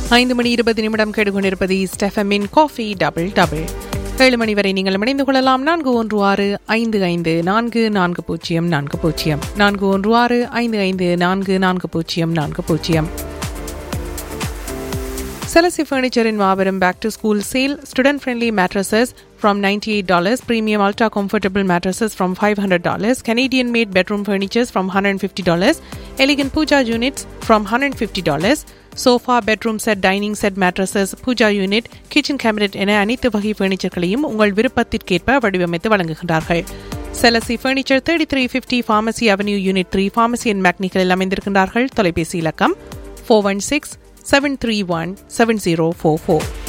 ஐந்து மணி இருபது நிமிடம் கேட்டுக்கொண்டிருப்பது ஸ்டெஃபமின் காஃபி டபுள் டபுள் ஏழு மணி வரை நீங்கள் இணைந்து கொள்ளலாம் நான்கு ஒன்று ஆறு ஐந்து ஐந்து நான்கு நான்கு பூஜ்ஜியம் நான்கு பூஜ்ஜியம் நான்கு ஒன்று ஆறு ஐந்து ஐந்து நான்கு நான்கு பூஜ்ஜியம் நான்கு பூஜ்ஜியம் Celesi Furniture in Maveram back to school sale. Student friendly mattresses from $98. Premium ultra comfortable mattresses from $500. Canadian made bedroom furnitures from $150. Elegant puja units from $150. Sofa bedroom set dining set mattresses puja unit kitchen cabinet என அனைத்து வகை ஃபர்னிச்சர்களையும் உங்கள் விருப்பத்திற்கேற்ப வடிவமைத்து வழங்குகின்றார்கள் செலசி furniture thirty three fifty pharmacy avenue unit three pharmacy and மேக்னிக்கலில் அமைந்திருக்கின்றார்கள் தொலைபேசி இலக்கம் four one six seven three one seven zero four four